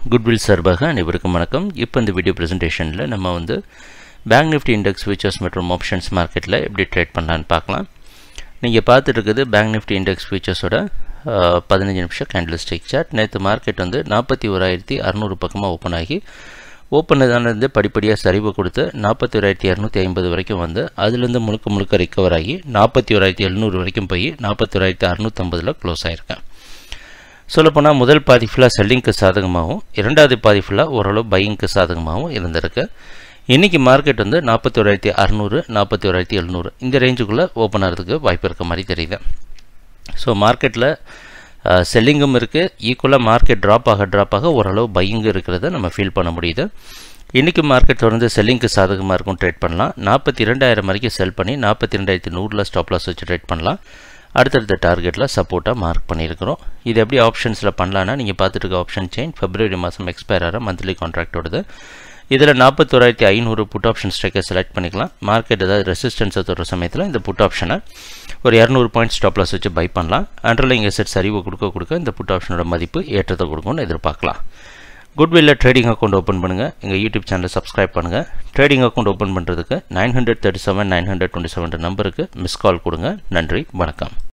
goodwill சார்பாக அனைவருக்கும் வணக்கம் இப்போ இந்த வீடியோ ப்ரெசன்டேஷனில் நம்ம வந்து பேங்க் நிஃப்டி இண்டெக்ஸ் ஃபியூச்சர்ஸ் மற்றும் ஆப்ஷன்ஸ் மார்க்கெட்டில் எப்படி ட்ரேட் பண்ணலான்னு பார்க்கலாம் நீங்கள் பார்த்துட்டு இருக்குது பேங்க் நிஃப்டி இண்டெக்ஸ் ஃபியூச்சர்ஸோட பதினஞ்சு நிமிஷம் கேண்டில் ஸ்டிக் சார்ட் நேற்று மார்க்கெட் வந்து நாற்பத்தி ஓராயிரத்தி அறநூறு பக்கமாக ஓப்பன் ஆகி ஓப்பன் இருந்து படிப்படியாக சரிவு கொடுத்து நாற்பத்தி ஓராயிரத்தி இரநூத்தி ஐம்பது வரைக்கும் வந்து அதுலேருந்து முழுக்க முழுக்க ரிக்கவர் ஆகி நாற்பத்தி ஓராயிரத்தி எழுநூறு வரைக்கும் போய் நாற்பத்தி ஓராயிரத்தி அறுநூற்றம்பதில் க்ளோஸ் ஆகிருக்கேன் சொல்லப்போனால் முதல் பாதி ஃபுல்லாக செல்லிங்க்கு சாதகமாகவும் இரண்டாவது பாதி ஃபுல்லாக ஓரளவு பையிங்க்கு சாதகமாகவும் இருந்திருக்கு இன்றைக்கி மார்க்கெட் வந்து நாற்பத்தி ஓராயிரத்தி அறநூறு நாற்பத்தி ஓராயிரத்தி எழுநூறு இந்த ரேஞ்சுக்குள்ளே ஓப்பன் ஆகிறதுக்கு வாய்ப்பு இருக்க மாதிரி தெரியுது ஸோ மார்க்கெட்டில் செல்லிங்கும் இருக்குது ஈக்குவலாக மார்க்கெட் ட்ராப் ஆக ட்ராப் ஆக ஓரளவு பையிங்கும் இருக்கிறத நம்ம ஃபீல் பண்ண முடியுது இன்றைக்கி மார்க்கெட் தொடர்ந்து செல்லிங்க்கு சாதகமாக இருக்கும் ட்ரேட் பண்ணலாம் நாற்பத்தி ரெண்டாயிரம் வரைக்கும் செல் பண்ணி நாற்பத்தி ரெண்டாயிரத்தி நூறில் ஸ்டாப் லாஸ் வச்சு ட்ரேட் பண்ணலாம் அடுத்தடுத்த டார்கெட்டில் சப்போர்ட்டாக மார்க் பண்ணியிருக்கிறோம் இது எப்படி ஆப்ஷன்ஸில் பண்ணலான்னா நீங்கள் பார்த்துட்டு இருக்க ஆப்ஷன் செயின் ஃபெப்ரவரி மாதம் எக்ஸ்பயர் ஆகிற மந்த்லி கான்ட்ராக்டோடது இதில் நாற்பத்தோராயிரத்தி ஐநூறு புட் ஆப்ஷன் ஸ்ட்ரைக்கை செலக்ட் பண்ணிக்கலாம் மார்க்கெட் ஏதாவது ரெசிஸ்டன்ஸை தொடுற சமயத்தில் இந்த புட் ஆப்ஷனை ஒரு இரநூறு பாயிண்ட் ஸ்டாப் லாஸ் வச்சு பை பண்ணலாம் அண்டர்லைங் செட் சரிவு கொடுக்க கொடுக்க இந்த புட் ஆப்ஷனோட மதிப்பு ஏற்றத்தை கொடுக்கும்னு எதிர்பார்க்கலாம் குட்வில்ல ட்ரேடிங் அக்கௌண்ட் ஓப்பன் பண்ணுங்கள் எங்கள் யூடியூப் சேனலை சப்ஸ்கிரைப் பண்ணுங்கள் ட்ரேடிங் அக்கௌண்ட் ஓப்பன் பண்ணுறதுக்கு nine hundred thirty seven nine hundred twenty seven நம்பருக்கு மிஸ் கால் கொடுங்க நன்றி வணக்கம்